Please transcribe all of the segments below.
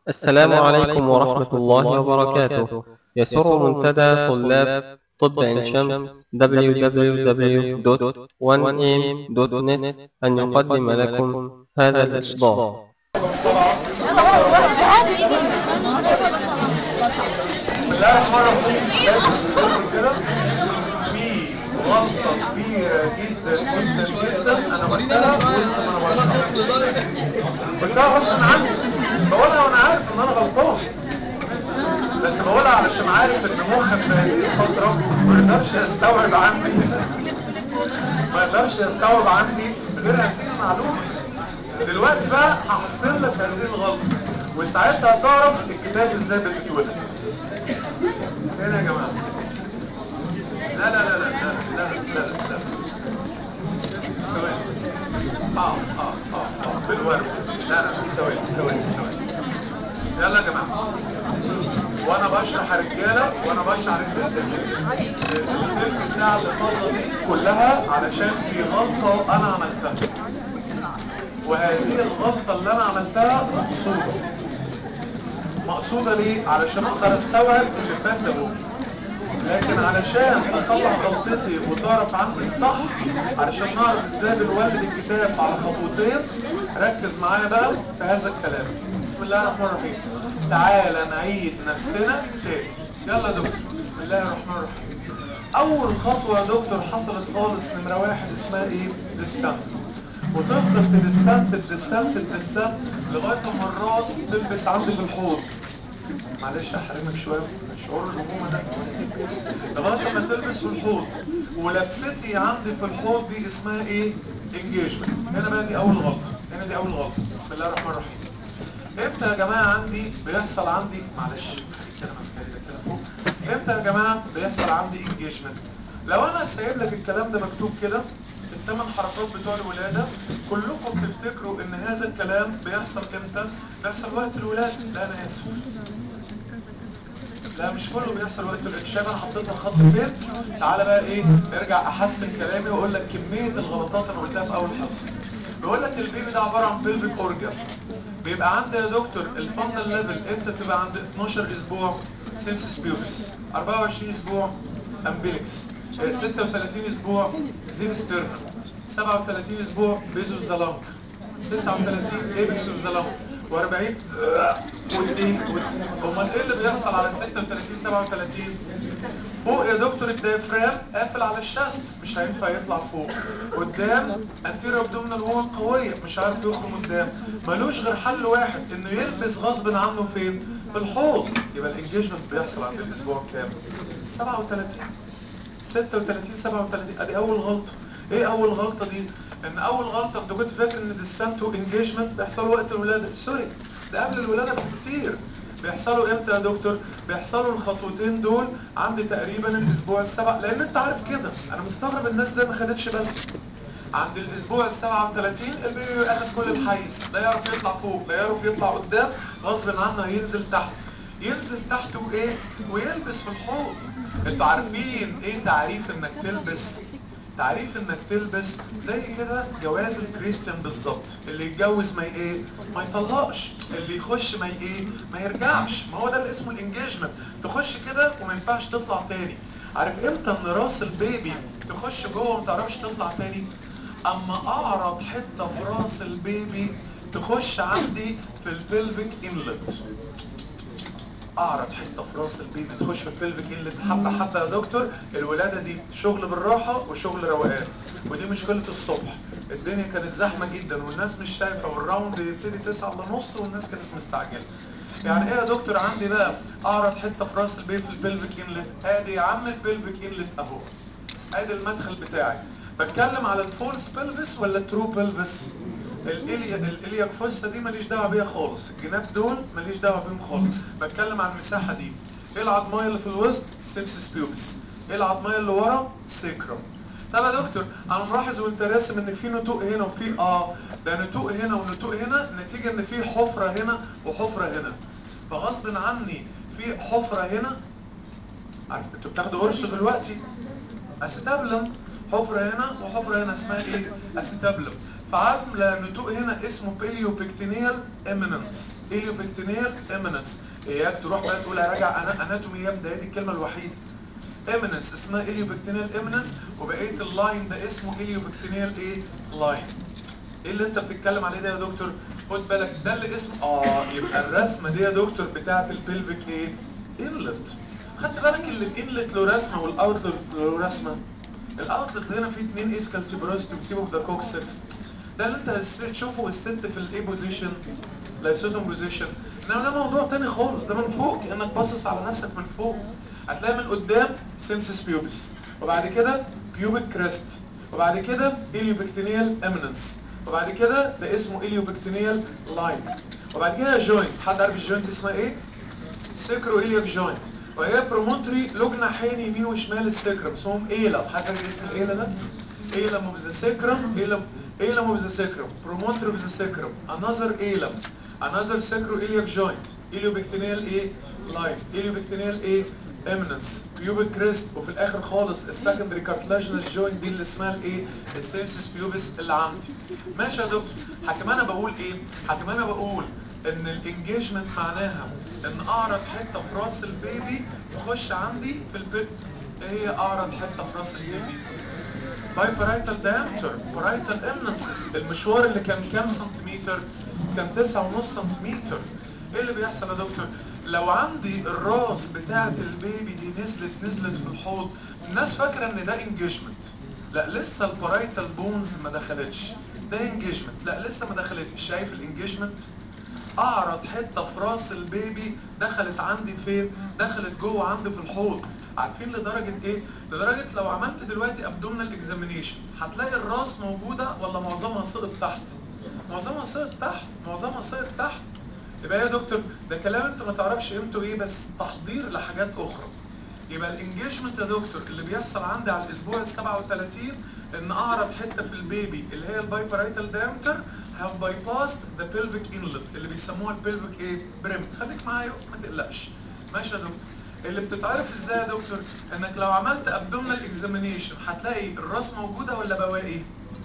السلام عليكم ورحمة الله وبركاته يسر منتدى طلاب طب عين شمس www.1am.net أن يقدم لكم هذا الإصدار بسم الله الرحمن الرحيم لازم تذكر كده في غلطة كبيرة جدا جدا جدا أنا قلتها وسط ما أنا بشرح قلتها غصب عني بقولها وأنا عارف إن أنا غلطان بس بقولها علشان عارف إن مخك في هذه الفترة ما يقدرش يستوعب عندي ما يقدرش يستوعب عندي غير هذه المعلومة دلوقتي بقى هحسن لك هذه الغلطة وساعتها هتعرف الكتاب ازاي بتتولد هنا يا جماعة لا لا لا لا لا لا لا لا لا ثواني اه اه اه اه بالورد لا لا ثواني ثواني ثواني يلا يا جماعة وانا بشرح يا رجالة وانا بشرح رجالة التلت ساعة اللي فاضلة دي كلها علشان في غلطة انا عملتها وهذه الغلطة اللي انا عملتها مقصودة مقصودة ليه؟ علشان اقدر استوعب اللي فات ده هو لكن علشان اصلح غلطتي وتعرف عندي الصح علشان نعرف ازاي بنولد الكتاب على خطوتين ركز معايا بقى في هذا الكلام بسم الله الرحمن الرحيم تعالى نعيد نفسنا تاني يلا يا دكتور بسم الله الرحمن الرحيم اول خطوة يا دكتور حصلت خالص نمرة واحد اسمها ايه؟ ديسنت وتفضل تدسنت تدسنت تدسنت لغاية ما الراس تلبس عندي في الحوض معلش احرمك شويه شعور الامومه ده لغايه ما تلبس في الحوض ولبستي عندي في الحوض دي اسمها ايه انجيجمنت هنا بقى دي اول غلطه هنا دي اول غلطه بسم الله الرحمن الرحيم امتى يا جماعه عندي بيحصل عندي معلش خليك كده ماسكه ايدك كده فوق امتى يا جماعه بيحصل عندي انجيجمنت لو انا سايب لك الكلام ده مكتوب كده الثمان حركات بتوع الولادة كلكم تفتكروا ان هذا الكلام بيحصل امتى بيحصل وقت الولادة لا انا اسف لا مش كله بيحصل وقت الانشاب انا حطيت لك خط فين تعالى بقى ايه ارجع احسن كلامي واقول لك كميه الغلطات اللي قلتها في اول حصه بقول لك البيبي ده عباره عن بيلفيك اورجن بيبقى عندي يا دكتور الفندل ليفل امتى بتبقى عند 12 اسبوع سينسس بيوبس 24 اسبوع امبيلكس 36 اسبوع زين ستيرنم 37 اسبوع بيزو الزلامت 39 ايبكس الزلامت و40 واثنين امال ايه اللي بيحصل على 36 37 فوق يا دكتور الديافرام قافل على الشاست مش هينفع يطلع فوق قدام انتيريور ابدومينال وول قويه مش عارف يخرج قدام ملوش غير حل واحد انه يلبس غصب عنه فين في الحوض يبقى الانجيجمنت بيحصل عند الاسبوع كام 37 36 37 ادي اول غلطه ايه اول غلطه دي ان اول غلطه انت كنت فاكر ان الديسنتو انجيجمنت بيحصل وقت الولاده سوري ده قبل الولاده بكتير بيحصلوا امتى يا دكتور بيحصلوا الخطوتين دول عندي تقريبا الاسبوع السبع لان انت عارف كده انا مستغرب الناس زي ما خدتش بالها عند الاسبوع ال 37 البيبي اخد كل الحيز لا يعرف يطلع فوق لا يعرف يطلع قدام غصب عنه هينزل تحت ينزل تحت وايه ويلبس في الحوض انتوا عارفين ايه تعريف انك تلبس تعريف انك تلبس زي كده جواز الكريستيان بالظبط اللي يتجوز ما ايه ما يطلقش اللي يخش ما ايه ما يرجعش ما هو ده اللي اسمه الانجيجمنت تخش كده وما ينفعش تطلع تاني عارف امتى ان راس البيبي تخش جوه وما تعرفش تطلع تاني اما اعرض حته في راس البيبي تخش عندي في البلفيك انلت اعرض حته في راس البيبي تخش في البلفيك انلت حبه حبه يا دكتور الولاده دي شغل بالراحه وشغل روقان ودي مشكله الصبح الدنيا كانت زحمه جدا والناس مش شايفه والراوند بيبتدي 9 الا نص والناس كانت مستعجله يعني ايه يا دكتور عندي بقى اعرض حته في راس البيبي في البلفيك انلت ادي يا عم البلفيك انلت اهو ادي المدخل بتاعي بتكلم على الفولس بلفس ولا الترو بلفس الاليا الاليا فوسا دي ماليش دعوه بيها خالص الجناب دول ماليش دعوه بيهم خالص بتكلم عن المساحه دي ايه العظميه اللي في الوسط سيمسس بيوبس ايه العظميه اللي ورا سيكرم طب يا دكتور انا ملاحظ وانت راسم ان في نتوء هنا وفي اه ده نتوء هنا ونتوء هنا نتيجه ان في حفره هنا وحفره هنا فغصب عني في حفره هنا عارف انتوا بتاخدوا قرص دلوقتي اسيتابلم حفرة هنا وحفرة هنا اسمها ايه؟ اسيتابلم فعاملة نتوء هنا اسمه بيليو بيكتينيال اميننس اليوبكتينيال امينس اياك تروح بقى تقول اراجع انا اناتومي يا ده دي الكلمه الوحيده امينس اسمها اليوبكتينيال امينس وبقيه اللاين ده اسمه اليوبكتينيال ايه لاين ايه اللي انت بتتكلم عليه ده يا دكتور خد بالك ده اللي اسمه اه يبقى الرسمه دي يا دكتور بتاعه البلفيك ايه انلت خدت بالك اللي الانلت له رسمه والاوتلت له رسمه الاوتلت هنا فيه اثنين اسكال تيبروستي وتيب اوف ذا كوكسكس ده اللي انت تشوفه الست في الاي بوزيشن لايسودوم بوزيشن انما ده موضوع تاني خالص ده من فوق كانك باصص على نفسك من فوق هتلاقي من قدام سيمسس بيوبس وبعد كده بيوبك كريست وبعد كده اليوبكتينيال اميننس وبعد كده ده اسمه اليوبكتينيال لاين وبعد كده جوينت حد عارف الجوينت اسمها ايه سيكرو اليوك جوينت وهي برومونتري له جناحين يمين وشمال السكرم اسمهم ايلم حد عارف اسم الايلم ده ايلم اوف ذا سكرم ايلم ايلم اوف ذا سكرم برومونتري اوف ذا سكرم انذر ايلم انذر سيكرو اليوك جوينت اليوبكتينيال ايه لاين اليوبكتينيال ايه اميننس بيوبك كريست وفي الاخر خالص السكندري كارتلاجنس جوينت دي اللي اسمها الايه السيمسس بيوبس اللي عندي ماشي يا دكتور حكم انا بقول ايه حكم انا بقول ان الانجيجمنت معناها ان اعرض حته في راس البيبي تخش عندي في البيت ايه هي اعرض حته في راس البيبي باي بارايتال دايمتر بارايتال امنسز المشوار اللي كان كام سنتيمتر كان 9.5 سنتيمتر ايه اللي بيحصل يا دكتور لو عندي الراس بتاعه البيبي دي نزلت نزلت في الحوض الناس فاكره ان ده انجيجمنت لا لسه البارايتال بونز ما دخلتش ده انجيجمنت لا لسه ما دخلتش شايف الانجيجمنت اعرض حته في راس البيبي دخلت عندي فين دخلت جوه عندي في الحوض عارفين لدرجه ايه لدرجه لو عملت دلوقتي ابدومينال اكزامينيشن هتلاقي الراس موجوده ولا معظمها سقط تحت معظمها سقط تحت معظمها سقط تحت يبقى يا دكتور ده كلام انت ما تعرفش قيمته ايه بس تحضير لحاجات اخرى يبقى الانجيجمنت يا دكتور اللي بيحصل عندي على الاسبوع ال 37 ان اعرض حته في البيبي اللي هي البايبرايتال دايمتر هاف باي باست ذا بيلفيك انلت اللي بيسموها البيلفيك ايه بريم خليك معايا ما تقلقش ماشي يا دكتور اللي بتتعرف ازاي يا دكتور انك لو عملت ابدومينال اكزامينيشن هتلاقي الراس موجوده ولا بواقي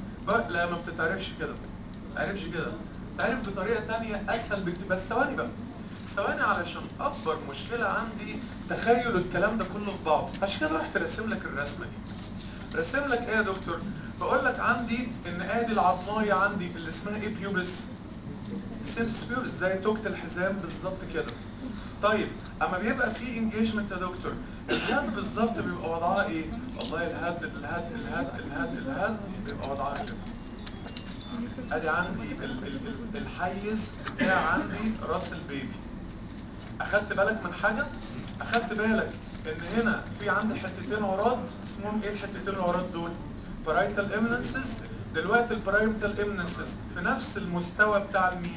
لا ما بتتعرفش كده ما تعرفش كده تعرف بطريقه ثانيه اسهل بكتير بس ثواني بقى ثواني علشان اكبر مشكله عندي تخيل الكلام ده كله في بعضه عشان كده رحت راسم لك الرسمه دي راسم لك ايه يا دكتور بقول لك عندي ان ادي العظمايه عندي اللي اسمها ايه بيوبس سيمس بيوبس زي توكة الحزام بالظبط كده طيب اما بيبقى في انجيجمنت يا دكتور الهاد بالظبط بيبقى وضعها ايه والله الهاد الهاد الهاد الهاد الهاد بيبقى وضعها كده ادي عندي ال ال ال الحيز بتاع عندي راس البيبي اخدت بالك من حاجه اخدت بالك ان هنا في عندي حتتين وراد اسمهم ايه الحتتين الوراد دول بارايتال امنسز دلوقتي البارايتال امنسز في نفس المستوى بتاع المين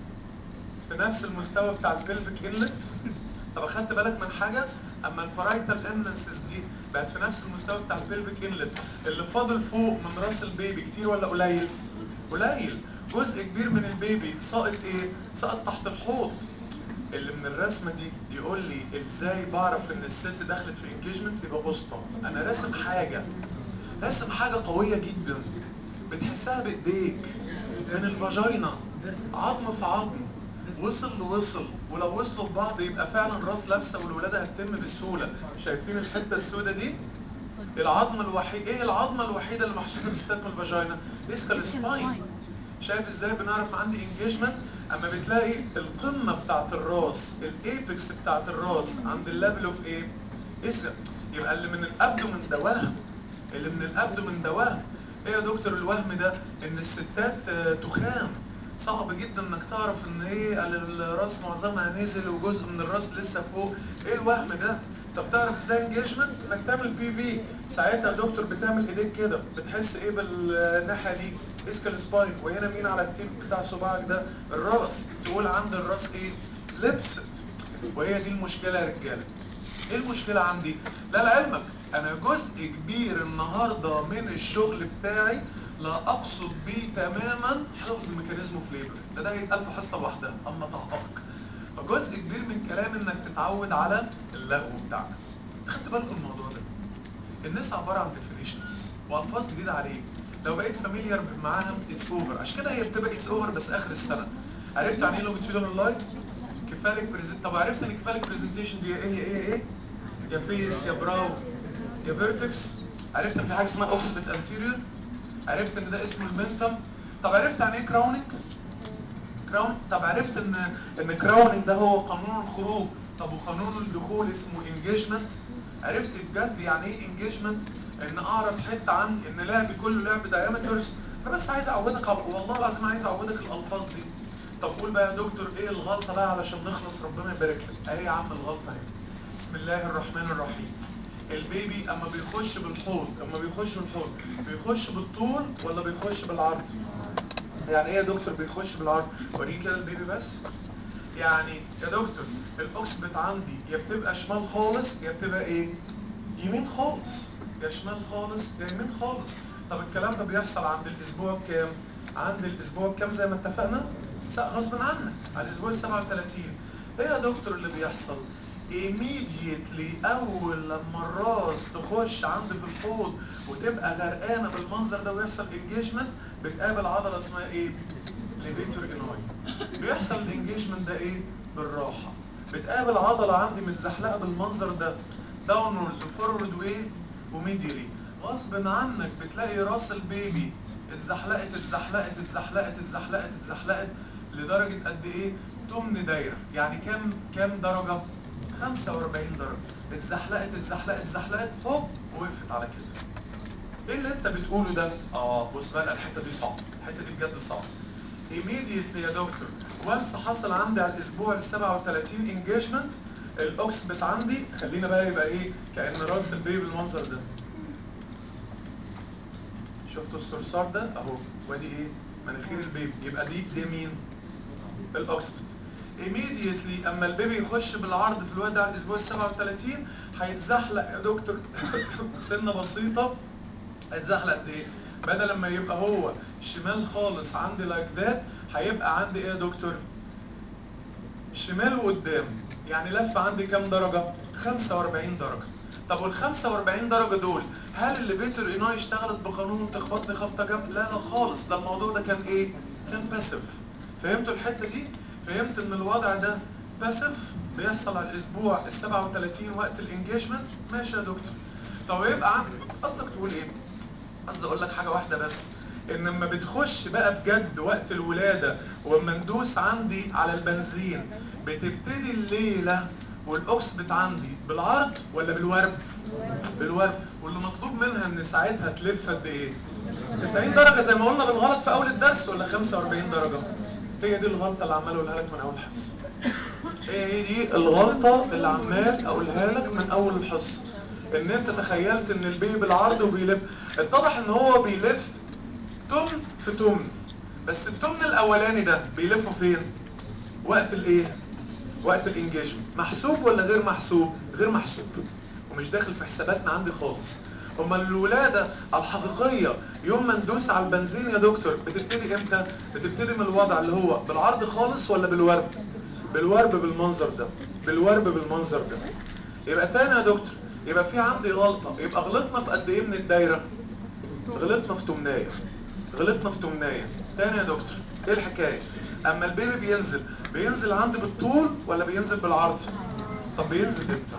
في نفس المستوى بتاع البلفيك انلت طب اخدت بالك من حاجه اما البارايتال امنسز دي بقت في نفس المستوى بتاع البلفيك انلت اللي فاضل فوق من راس البيبي كتير ولا قليل قليل جزء كبير من البيبي ساقط ايه ساقط تحت الحوض اللي من الرسمه دي يقول لي ازاي بعرف ان الست دخلت في انجيجمنت يبقى بوسطه انا راسم حاجه راسم حاجه قويه جدا بتحسها بايديك من الفاجينا عظم في عظم وصل لوصل ولو وصلوا ببعض يبقى فعلا راس لابسه والولاده هتتم بسهوله شايفين الحته السوداء دي العظم الوحيد ايه العظمه الوحيده اللي محسوسه بستات من الفاجينا اسكال سباين شايف ازاي بنعرف عندي انجيجمنت اما بتلاقي القمه بتاعت الراس الايبكس بتاعت الراس عند الليفل اوف ايه اسكال يبقى اللي من الابدومن ده وهم اللي من الابدومن ده وهم ايه يا دكتور الوهم ده ان الستات تخان صعب جدا انك تعرف ان ايه الراس معظمها نزل وجزء من الراس لسه فوق ايه الوهم ده طب تعرف ازاي انجيجمنت انك تعمل بي في ساعتها يا دكتور بتعمل ايديك كده بتحس ايه بالناحيه دي اسكال سباين وهنا مين على التيب بتاع صباعك ده الراس تقول عند الراس ايه لبست وهي دي المشكله يا رجاله ايه المشكله عندي لا لعلمك انا جزء كبير النهارده من الشغل بتاعي لا اقصد بيه تماما حفظ ميكانيزمه في ليبر ده ده يتقال في حصه لوحدها اما طهقك فجزء كبير من كلامي انك تتعود على اللغو بتاعك خدت بالكم الموضوع ده الناس عباره عن ديفينيشنز والفاظ جديده عليك لو بقيت فاميليار معاها اتس اوفر عشان كده هي بتبقى اتس اوفر بس اخر السنه عرفت يعني ايه لونجيتيودنال لاين كفالك بريزنت طب عرفت ان الكفالك بريزنتيشن دي ايه هي ايه ايه يا فيس يا براو يا فيرتكس عرفت ان في حاجه اسمها اوكسيبت انتيريور عرفت ان ده اسمه المنتم طب عرفت يعني ايه كراوننج كراون طب عرفت ان ان كراوننج ده هو قانون الخروج طب وقانون الدخول اسمه انجيجمنت عرفت بجد يعني ايه انجيجمنت ان اعرض حته عندي ان لعبي كله لعب دايمترز انا بس عايز اعودك على- والله العظيم عايز اعودك الالفاظ دي طب قول بقى يا دكتور ايه الغلطه بقى علشان نخلص ربنا يبارك لك اهي يا عم الغلطه اهي بسم الله الرحمن الرحيم البيبي اما بيخش بالحوض اما بيخش بالحوض بيخش بالطول ولا بيخش بالعرض يعني ايه يا دكتور بيخش بالعرض وريني كده البيبي بس يعني يا دكتور الاوكسبت عندي يا بتبقى شمال خالص يا بتبقى ايه يمين خالص يا شمال خالص يا يمين خالص طب الكلام ده بيحصل عند الاسبوع كام عند الاسبوع كام زي ما اتفقنا س- غصب عنك على الاسبوع ال 37 ايه يا دكتور اللي بيحصل immediately اول لما الراس تخش عندي في الحوض وتبقى غرقانه بالمنظر ده ويحصل انجيجمنت بتقابل عضله اسمها ايه ليفيتور انوي بيحصل الانجيجمنت ده ايه بالراحه بتقابل عضله عندي متزحلقه بالمنظر ده داونورز وفورورد وايه وميديالي غصب عنك بتلاقي راس البيبي اتزحلقت اتزحلقت اتزحلقت اتزحلقت اتزحلقت لدرجه قد ايه تمن دايره يعني كام كام درجه 45 درجه اتزحلقت اتزحلقت اتزحلقت هوب وقفت على كده ايه اللي انت بتقوله ده اه بص بقى الحته دي صعبه الحته دي بجد صعبه immediately يا دكتور وانس حصل عندي على الاسبوع ال 37 انجيجمنت الاوكسبت عندي خلينا بقى يبقى ايه كان راس البيبي بالمنظر ده شفتوا الصرصار ده اهو وادي ايه مناخير البيبي يبقى دي دي مين الاوكسبت immediately اما البيبي يخش بالعرض في الوقت ده على الاسبوع ال 37 هيتزحلق يا دكتور سنه بسيطه هيتزحلق قد ايه بدل لما يبقى هو شمال خالص عندي لايك ذات هيبقى عندي ايه يا دكتور شمال وقدام يعني لف عندي كام درجة 45 درجة طب وال 45 درجة دول هل اللي بيتر ايناي اشتغلت بقانون تخبطني خبطة جنب لا لا خالص ده الموضوع ده كان ايه كان باسيف فهمتوا الحتة دي فهمت ان الوضع ده باسيف بيحصل على الاسبوع ال 37 وقت الانجيجمنت ماشي يا دكتور طب يبقى عندي قصدك تقول ايه قصدي اقول لك حاجه واحده بس ان لما بتخش بقى بجد وقت الولاده واما ندوس عندي على البنزين بتبتدي الليله والاوكسبت عندي بالعرض ولا بالورب بالورب واللي مطلوب منها ان ساعتها تلف قد ايه 90 درجه زي ما قلنا بالغلط في اول الدرس ولا 45 درجه هي دي الغلطه اللي عمال اقولها لك من اول حصه هي هي دي الغلطه اللي عمال اقولها لك من اول الحصه ان انت تخيلت ان البيبي بالعرض وبيلف اتضح ان هو بيلف تمن في تمن بس التمن الاولاني ده بيلفه فين وقت الايه وقت الانجيجمنت محسوب ولا غير محسوب غير محسوب ومش داخل في حساباتنا عندي خالص امال الولاده الحقيقيه يوم ما ندوس على البنزين يا دكتور بتبتدي امتى بتبتدي من الوضع اللي هو بالعرض خالص ولا بالورب بالورب بالمنظر ده بالورب بالمنظر ده يبقى تاني يا دكتور يبقى في عندي غلطه يبقى غلطنا في قد ايه من الدايره غلطنا في تمنايه غلطنا في تمنايه تاني يا دكتور ايه الحكايه اما البيبي بينزل بينزل عندي بالطول ولا بينزل بالعرض طب بينزل امتى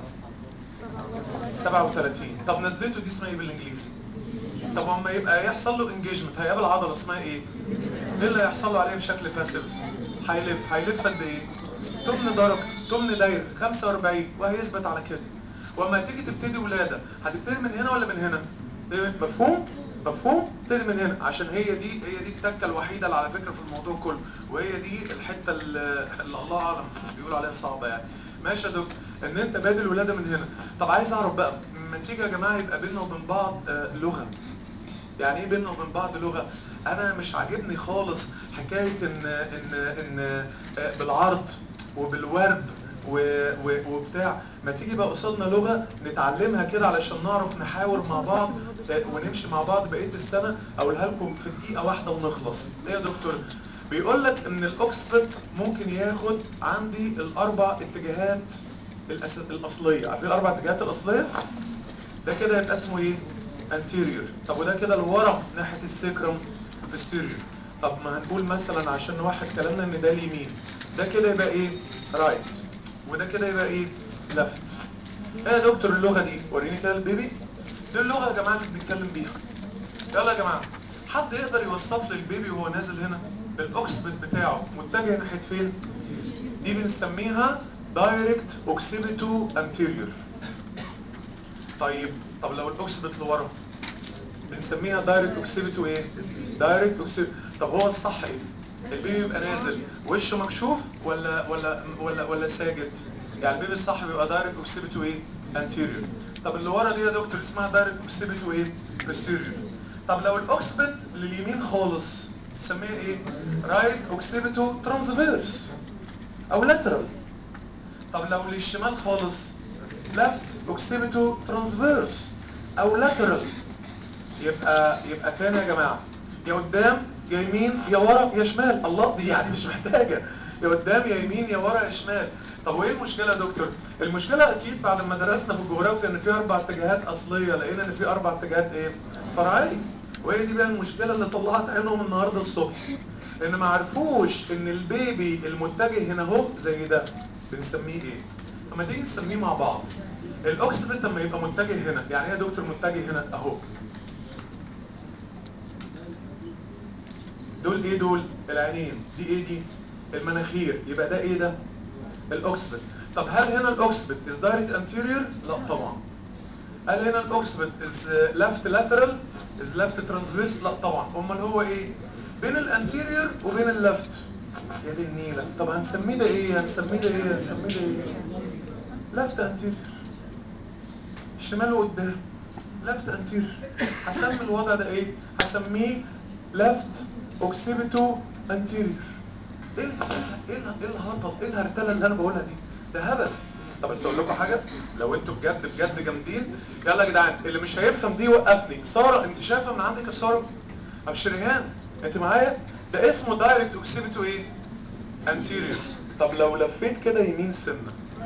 37 طب نزلته دي اسمها ايه بالانجليزي طب اما يبقى يحصل له انجيجمنت هيقابل عضله اسمها ايه ايه اللي هيحصل له عليه بشكل باسيف هيلف هيلف قد ايه تمن درجه تمن دايره 45 وهيثبت على كده واما تيجي تبتدي ولاده هتبتدي من هنا ولا من هنا إيه، مفهوم مفهوم ابتدي من هنا عشان هي دي هي دي التكه الوحيده اللي على فكره في الموضوع كله وهي دي الحته اللي اللي الله اعلم بيقولوا عليها صعبه يعني ماشي يا دكتور ان انت بادئ الولاده من هنا طب عايز اعرف بقى لما تيجي يا جماعه يبقى بيننا وبين بعض آه، لغه يعني ايه بيننا وبين بعض لغه انا مش عاجبني خالص حكايه ان ان ان آه، بالعرض وبالورب و- و- وبتاع ما تيجي بقى قصادنا لغه نتعلمها كده علشان نعرف نحاور مع بعض آه، ونمشي مع بعض بقيه السنه اقولها لكم في دقيقه واحده ونخلص ايه يا دكتور بيقول لك ان الاوكسبت ممكن ياخد عندي الاربع اتجاهات الأس... الاصليه عارفين الاربع اتجاهات الاصليه ده كده يبقى اسمه ايه anterior طب وده كده لورا ناحيه السكرم posterior طب ما هنقول مثلا عشان نوحد كلامنا ان ده اليمين ده كده يبقى ايه رايت وده كده يبقى ايه ليفت ايه يا دكتور اللغه دي وريني كده البيبي دي اللغه يا جماعه اللي بنتكلم بيها يلا يا جماعه حد يقدر يوصف لي البيبي وهو نازل هنا الاوكسبت بتاعه متجه ناحيه فين دي بنسميها دايركت اوكسيبيتو انتيريور طيب طب لو الاوكسبت لورا بنسميها دايركت اوكسيبيتو ايه دايركت اوكسيبيتو طب هو الصح ايه البيبي يبقى نازل وشه مكشوف ولا ولا ولا ولا ساجد يعني البيبي الصح بيبقى دايركت اوكسيبيتو ايه انتيريور طب اللي ورا دي يا دكتور اسمها دايركت اوكسيبيتو ايه posterior طب لو الاوكسبت لليمين خالص نسميها ايه رايت اوكسيبيتو ترانسفيرس او لاترال طب لو للشمال خالص left اوكسيبيتو ترانسفيرس او لاترال يبقى يبقى تاني يا جماعه يا قدام يا يمين يا ورا يا شمال الله دي يعني مش محتاجه يا قدام يا يمين يا ورا يا شمال طب وايه المشكله يا دكتور المشكله اكيد بعد ما درسنا في الجغرافيا ان في اربع اتجاهات اصليه لقينا ان في اربع اتجاهات ايه فرعيه وهي دي بقى المشكله اللي طلعت عينهم النهارده الصبح ان ما عرفوش ان البيبي المتجه هنا اهو زي ده بنسميه ايه لما تيجي نسميه مع بعض الاوكسبت لما يبقى متجه هنا يعني ايه يا دكتور متجه هنا اهو دول ايه دول العينين دي ايه دي المناخير يبقى ده ايه ده الاوكسبت طب هل هنا الاوكسبت از دايركت انتيريور لا طبعا هل هنا الاوكسبت از ليفت لاترال از ليفت ترانسفيرس لا طبعا امال هو ايه بين الانتيريور وبين الليفت يا دي النيله طب هنسميه ده ايه هنسميه ده ايه هنسميه ده ايه ليفت انتيريور شمال وقدام ليفت انتيريور هسمي الوضع ده ايه هسميه ليفت اوكسيبيتو انتيريور ايه ال- ايه ال- ايه الهطل ايه الهرتله اللي انا بقولها دي ده هبل طب بس اقول لكم حاجه لو انتوا بجد بجد جامدين يلا يا جدعان اللي مش هيفهم دي وقفني ساره انت شايفه من عندك يا ساره ابشر ريهان انت معايا ده اسمه دايركت اوكسيبيتو ايه انتيريور طب لو لفيت كده يمين سنه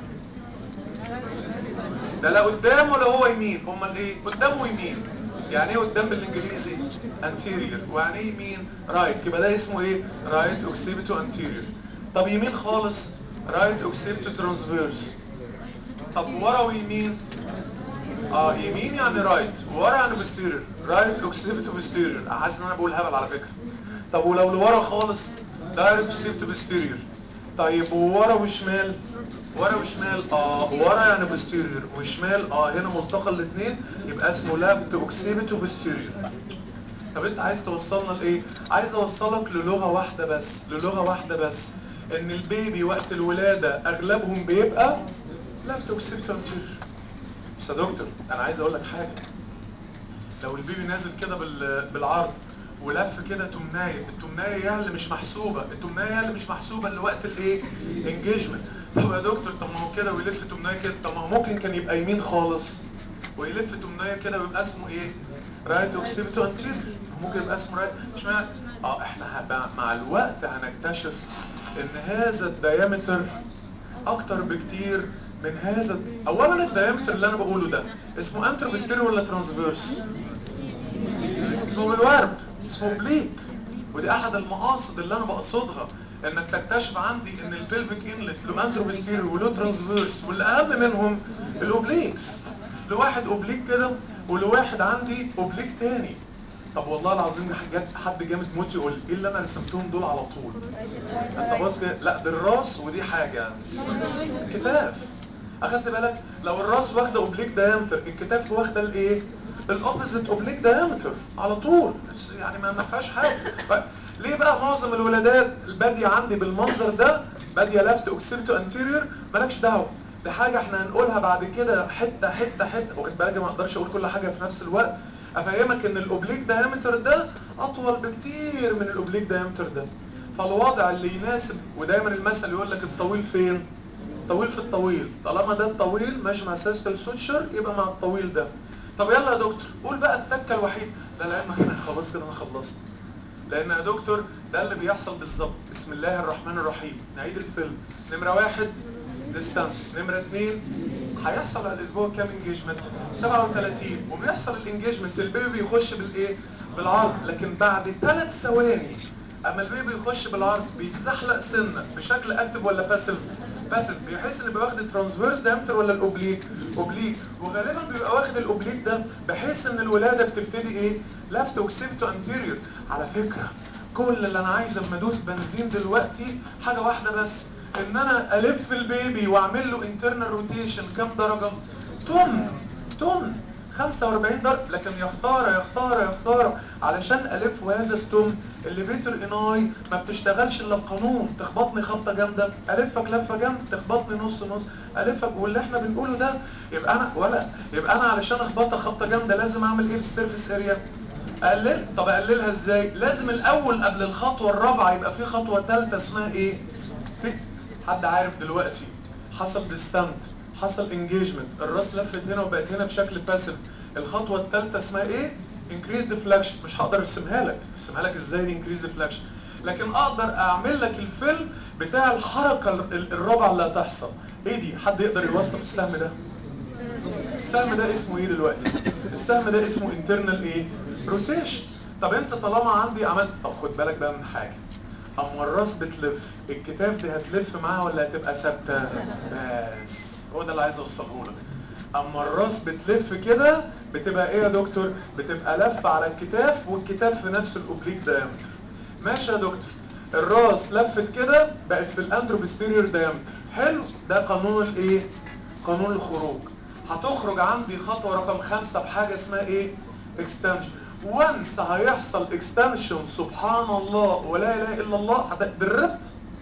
ده لا قدام ولا هو يمين امال ايه قدام ويمين يعني ايه قدام بالانجليزي anterior ويعني ايه يمين رايت يبقى ده اسمه ايه رايت اوكسيبيتو anterior طب يمين خالص رايت اوكسيبيتو ترانسفيرس طب ورا ويمين اه يمين يعني رايت ورا يعني posterior رايت اوكسيبيتو posterior حاسس ان انا بقول هبل على فكره طب ولو لورا خالص دايركت اوكسيبيتو posterior طيب وورا وشمال ورا وشمال اه ورا يعني بوستيريور وشمال اه هنا ملتقى الاثنين يبقى اسمه لافت اوكسيبيتو بوستيريور طب انت عايز توصلنا لايه عايز اوصلك للغه واحده بس للغه واحده بس ان البيبي وقت الولاده اغلبهم بيبقى لافت اوكسيبيتو انتيريور بس يا دكتور انا عايز اقول لك حاجه لو البيبي نازل كده بال- بالعرض ولف كده تمنايه التمنايه هي اللي مش محسوبه التمنايه هي اللي مش محسوبه لوقت الايه انجيجمنت طب يا دكتور طب ما هو كده ويلف تمنايه كده طب ما هو ممكن كان يبقى يمين خالص ويلف تمنايه كده ويبقى اسمه ايه رايت اوكسيبيتو انتيريور ممكن يبقى اسمه رايت اشمعنى اه احنا هبقى مع الوقت هنكتشف ان هذا الدايمتر اكتر بكتير من هذا اولا الدايمتر اللي انا بقوله ده اسمه انتروبستيريو ولا ترانسفيرس اسمه بالورب اسمه بليك ودي احد المقاصد اللي انا بقصدها انك تكتشف عندي ان البلفيك انلت له انتروبستيريو وله ترانسفيرس واللي اهم منهم الاوبليكس لواحد اوبليك كده ولواحد عندي اوبليك تاني طب والله العظيم حاجات حد جامد موت يقول لي ايه اللي انا رسمتهم دول على طول انت بص كده لا ده الراس ودي حاجه كتاف اخدت بالك لو الراس واخده اوبليك دايمتر الكتاف واخده الايه الاوبوزيت اوبليك دايمتر على طول بس يعني ما ما فيهاش حاجه ف- ليه بقى معظم الولادات الباديه عندي بالمنظر ده باديه لافت اوكسيبتو انتيريور مالكش دعوه دي حاجه احنا هنقولها بعد كده حته حته حته واخد بالك ما اقدرش اقول كل حاجه في نفس الوقت افهمك ان الاوبليك دايمتر ده اطول بكتير من الاوبليك دايمتر ده فالوضع اللي يناسب ودايما المثل يقول لك الطويل فين طويل في الطويل طالما ده الطويل ماشي مع سيستل سوتشر يبقى مع الطويل ده طب يلا يا دكتور قول بقى التكه الوحيد لا لا ما انا خلاص كده انا خلصت لان يا دكتور ده اللي بيحصل بالظبط بسم الله الرحمن الرحيم نعيد الفيلم نمره واحد للسنة نمرة اتنين هيحصل على الاسبوع كام انجيجمنت 37 وبيحصل الانجيجمنت البيبي بيخش بالايه بالعرض لكن بعد ثلاث ثواني اما البيبي يخش بالعرض بيتزحلق سنه بشكل اكتف ولا باسيف باسيف بيحس ان بيبقى واخد الترانسفيرس دايمتر ولا الاوبليك اوبليك وغالبا بيبقى واخد الاوبليك ده بحيث ان الولاده بتبتدي ايه لفت وكسبت انتيريور على فكره كل اللي انا عايز اما ادوس بنزين دلوقتي حاجه واحده بس ان انا الف البيبي واعمل له انترنال روتيشن كام درجه طن طن 45 درجة لكن يا خسارة يا خسارة يا خسارة علشان ألف هذا التم الليفيتر اناي ما بتشتغلش الا بقانون تخبطني خبطة جامدة ألفك لفة جامدة تخبطني نص نص ألفك واللي احنا بنقوله ده يبقى أنا ولا يبقى أنا علشان أخبطها خبطة جامدة لازم أعمل إيه في السيرفيس اريا أقلل طب أقللها إزاي لازم الأول قبل الخطوة الرابعة يبقى في خطوة ثالثة اسمها إيه في حد عارف دلوقتي حصل ديستانت حصل انجيجمنت الراس لفت هنا وبقت هنا بشكل باسيف الخطوه الثالثه اسمها ايه انكريز ديفلكشن مش هقدر ارسمها لك ارسمها لك ازاي دي انكريز ديفلكشن لكن اقدر اعمل لك الفيلم بتاع الحركه ال- الرابعه اللي هتحصل ايه دي حد يقدر يوصف السهم ده السهم ده اسمه ايه دلوقتي السهم ده اسمه انترنال ايه روتيشن طب انت طالما عندي عملت طب خد بالك بقى من حاجه اما الراس بتلف الكتاف دي هتلف معاها ولا هتبقى ثابته بس هو ده اللي عايز اوصله لك اما الراس بتلف كده بتبقى ايه يا دكتور بتبقى لفه على الكتاف والكتاف في نفس الاوبليك دايمتر ماشي يا دكتور الراس لفت كده بقت في الانتروبستيريور دايمتر حلو ده قانون الايه قانون الخروج هتخرج عندي خطوه رقم خمسة بحاجه اسمها ايه اكستنشن وانس هيحصل اكستنشن سبحان الله ولا اله الا الله هتدرت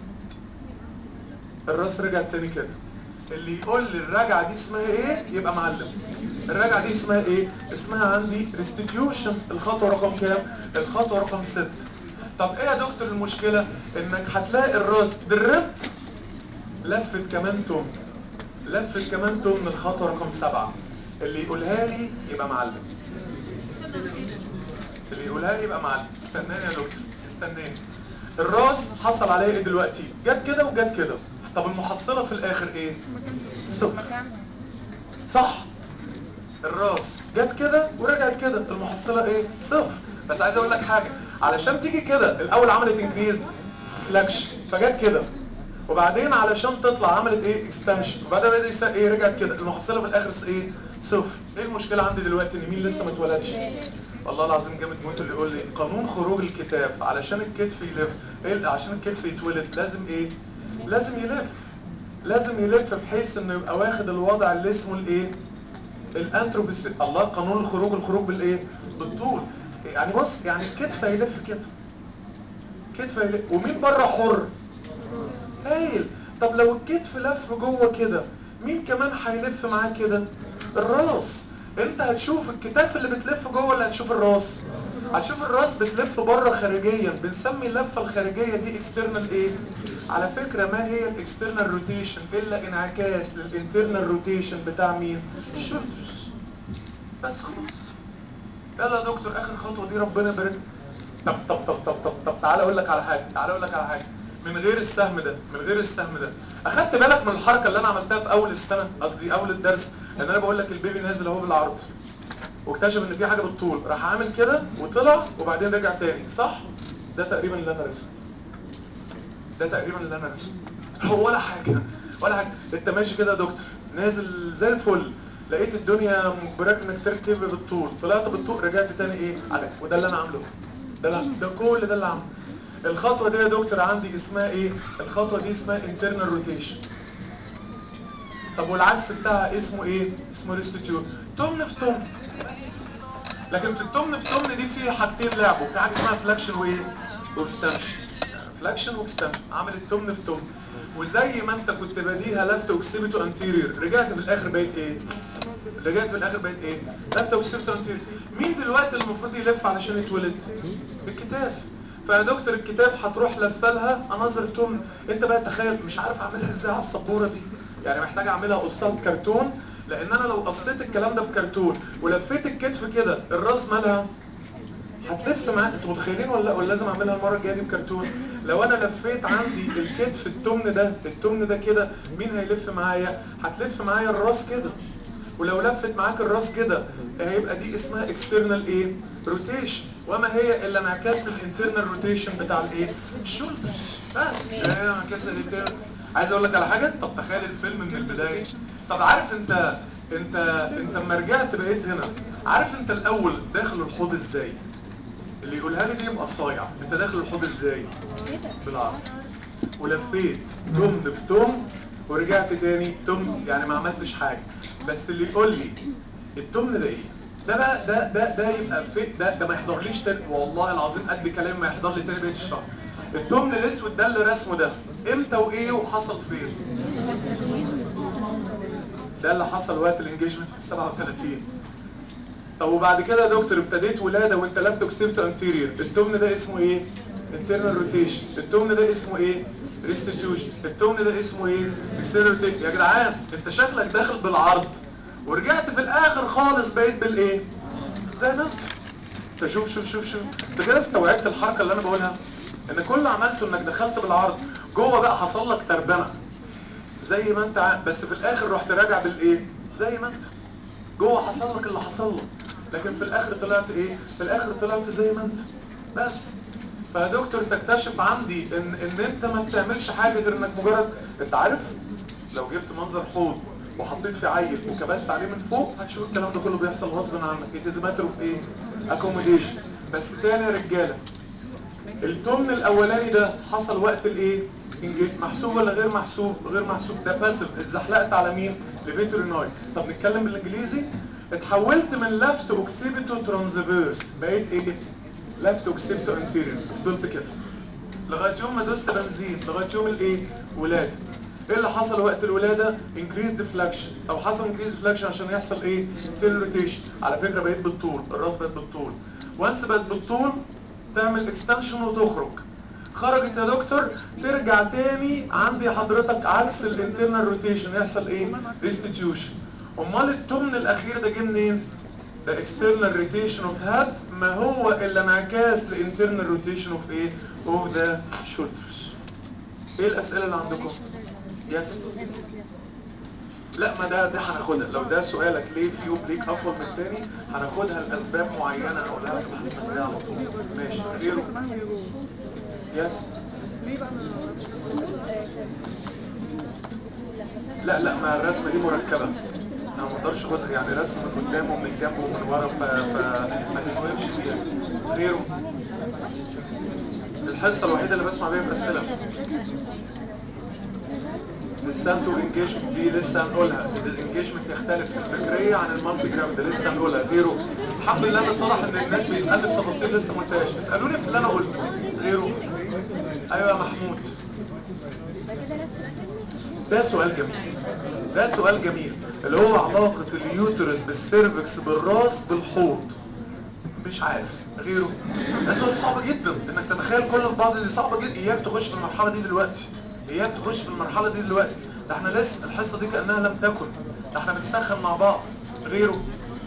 الراس رجع تاني كده اللي يقول لي الرجعه دي اسمها ايه يبقى معلم الرجعه دي اسمها ايه اسمها عندي ريستيتيوشن الخطوه رقم كام الخطوه رقم 6 طب ايه يا دكتور المشكله انك هتلاقي الراس درت لفت كمان تم لفت كمان تم الخطوه رقم 7 اللي يقولها لي يبقى معلم اللي يقولها لي يبقى معلم استناني يا دكتور استناني الراس حصل عليها ايه دلوقتي جت كده وجت كده طب المحصله في الاخر ايه صفر صح الراس جت كده ورجعت كده المحصله ايه صفر بس عايز اقول لك حاجه علشان تيجي كده الاول عملت انكريز فلاكش فجت كده وبعدين علشان تطلع عملت ايه اكستنشن وبعدين بدأ يسا ايه رجعت كده المحصله في الاخر ايه صفر ايه المشكله عندي دلوقتي ان مين لسه ما اتولدش والله العظيم جامد موت اللي يقول لي قانون خروج الكتاف علشان الكتف يلف ايه عشان الكتف يتولد لازم ايه لازم يلف لازم يلف بحيث انه يبقى واخد الوضع اللي اسمه الايه الانتروبس الله قانون الخروج الخروج بالايه بالطول يعني بص يعني الكتف هيلف كده كتف هيلف ومين بره حر هايل طب لو الكتف لف جوه كده مين كمان هيلف معاه كده الراس انت هتشوف الكتاف اللي بتلف جوه ولا هتشوف الراس هتشوف الراس بتلف بره خارجيا بنسمي اللفه الخارجيه دي اكسترنال ايه على فكره ما هي الاكسترنال روتيشن الا انعكاس للانترنال روتيشن بتاع مين الشولدرز بس خلاص يلا يا دكتور اخر خطوه دي ربنا يبارك طب طب طب طب طب طب تعالى اقول لك على حاجه تعالى اقول لك على حاجه من غير السهم ده من غير السهم ده اخدت بالك من الحركه اللي انا عملتها في اول السنه قصدي اول الدرس ان انا بقول لك البيبي نازل اهو بالعرض واكتشف ان في حاجه بالطول راح عامل كده وطلع وبعدين رجع تاني صح ده تقريبا اللي انا رسمه ده تقريبا اللي انا رسمه هو ولا حاجه ولا حاجه انت ماشي كده يا دكتور نازل زي الفل لقيت الدنيا مجبراك انك تركب بالطول طلعت بالطول رجعت تاني ايه عليك وده اللي انا عامله ده لا ده كل ده اللي عامله الخطوه دي يا دكتور عندي اسمها ايه الخطوه دي اسمها internal روتيشن طب والعكس بتاعها اسمه ايه اسمه ريستيتيوت تمن في تمن بس لكن في التمن في تمن دي في حاجتين لعبوا في حاجه اسمها فلاكشن وايه واكستنشن فلاكشن واكستنشن عملت تمن في تمن وزي ما انت كنت باديها لفت واكسبت انتيريور رجعت في الاخر بقيت ايه رجعت في الاخر بقيت ايه لفت واكسبت انتيريور مين دلوقتي المفروض يلف علشان يتولد الكتاف فيا دكتور الكتاف هتروح لفلها اناظر تمن انت بقى تخيل مش عارف اعملها ازاي على السبوره دي يعني محتاج اعملها قصاد كرتون لان انا لو قصيت الكلام ده بكرتون ولفيت الكتف كده الراس مالها هتلف معاك انتوا متخيلين ولا لا ولا لازم اعملها المره الجايه دي بكرتون لو انا لفيت عندي الكتف التمن ده التمن ده كده مين هيلف معايا هتلف معايا الراس كده ولو لفت معاك الراس كده هيبقى دي اسمها اكسترنال ايه روتيشن وما هي الا انعكاس للانترنال روتيشن بتاع الايه الشولدرز بس هي انعكاس الانترنال عايز اقول لك على حاجه طب تخيل الفيلم من البدايه طب عارف انت انت انت لما رجعت بقيت هنا عارف انت الاول داخل الحوض ازاي اللي يقولها لي دي يبقى صايع انت داخل الحوض ازاي بالعرض ولفيت تمن في تمن ورجعت تاني تمن يعني ما عملتش حاجه بس اللي يقول لي التمن ده ايه ده بقى ده ده ده يبقى في ده ده ما يحضرليش تاني والله العظيم قد كلام ما يحضر لي تاني بقيه الشهر التمن الاسود ده اللي رسمه ده امتى وايه وحصل فين ده اللي حصل وقت الانجيجمنت في ال 37 طب وبعد كده يا دكتور ابتديت ولاده وانت لافتو كسبت انتيريور التمن ده اسمه ايه internal روتيشن التمن ده اسمه ايه ريستيتيوشن التمن ده اسمه ايه external يا جدعان انت شكلك داخل بالعرض ورجعت في الاخر خالص بقيت بالايه زي ما انت انت شوف شوف شوف شوف انت كده استوعبت الحركه اللي انا بقولها ان كل اللي عملته انك دخلت بالعرض جوه بقى حصل لك تربنه زي ما انت عا- بس في الاخر رحت راجع بالايه زي ما انت جوه حصل لك اللي حصل لك لكن في الاخر طلعت ايه في الاخر طلعت زي ما انت بس فيا دكتور تكتشف عندي ان ان انت ما بتعملش حاجه غير انك مجرد انت عارف لو جبت منظر حوض وحطيت فيه عيل وكبست عليه من فوق هتشوف الكلام ده كله بيحصل غصب عنك it is a matter of ايه accommodation بس تاني يا رجاله التمن الاولاني ده حصل وقت الايه إنجاز- محسوب ولا غير محسوب غير محسوب ده باسف اتزحلقت على مين لفيتريناي طب نتكلم بالانجليزي اتحولت من لفت اوكسيبيتو ترانزفيرس بقيت ايه لفت اوكسيبيتو انتيريور فضلت كده لغايه يوم ما دوست بنزين لغايه يوم الايه ولاده ايه اللي حصل وقت الولاده انكريز ديفلاكشن او حصل انكريز ديفلاكشن عشان يحصل ايه تيل روتيشن على فكره بقيت بالطول الراس بقت بالطول وانس بقت بالطول تعمل اكستنشن وتخرج خرجت يا دكتور ترجع تاني عندي حضرتك عكس الانترنال روتيشن يحصل ايه ريستيتيوشن امال التمن الاخير ده جه منين ده external rotation of head ما هو الا انعكاس لinternal rotation of ايه of the shoulders ايه الاسئله اللي عندكم يس لا ما ده ده هناخدها لو ده سؤالك ليه في اوبليك اطول من الثاني هناخدها لاسباب معينه اقولها لك في الثانويه على طول ماشي غيره يس لا لا ما الرسمه دي مركبه انا ما اقدرش اخد يعني رسم من قدام ومن الجنب ومن ورا ف فما تتوهمش فيها غيره الحصه الوحيده اللي بسمع بيها باسئله السانتو انجيجمنت دي لسه هنقولها الانجيجمنت يختلف في الفكريه عن المالتي جرام ده لسه هنقولها غيره الحمد لله ان اتضح ان الناس بيسالني في تفاصيل لسه ما قلتهاش اسالوني في اللي انا قلته غيره ايوه يا محمود ده سؤال جميل ده سؤال جميل اللي هو علاقة اليوترس بالسيرفكس بالراس بالحوض مش عارف غيره ده سؤال صعب جدا انك تتخيل كل البعض دي صعبة جدا اياك تخش في المرحلة دي دلوقتي اياك تخش في المرحلة دي دلوقتي ده احنا لسه الحصة دي كأنها لم تكن ده احنا بنسخن مع بعض غيره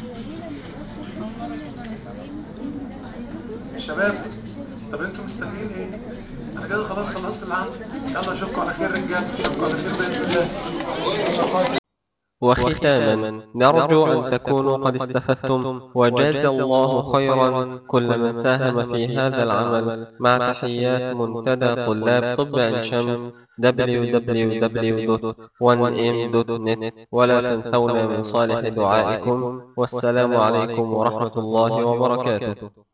شباب طب انتوا مستنيين ايه انا كده خلاص خلصت اللي عندي يلا اشوفكم على خير رجاله اشوفكم على خير باذن الله وختاما نرجو أن تكونوا قد استفدتم وجاز الله خيرا كل من ساهم في هذا العمل مع تحيات منتدى طلاب طب عين شمس www.1m.net ولا تنسونا من صالح دعائكم والسلام عليكم ورحمة الله وبركاته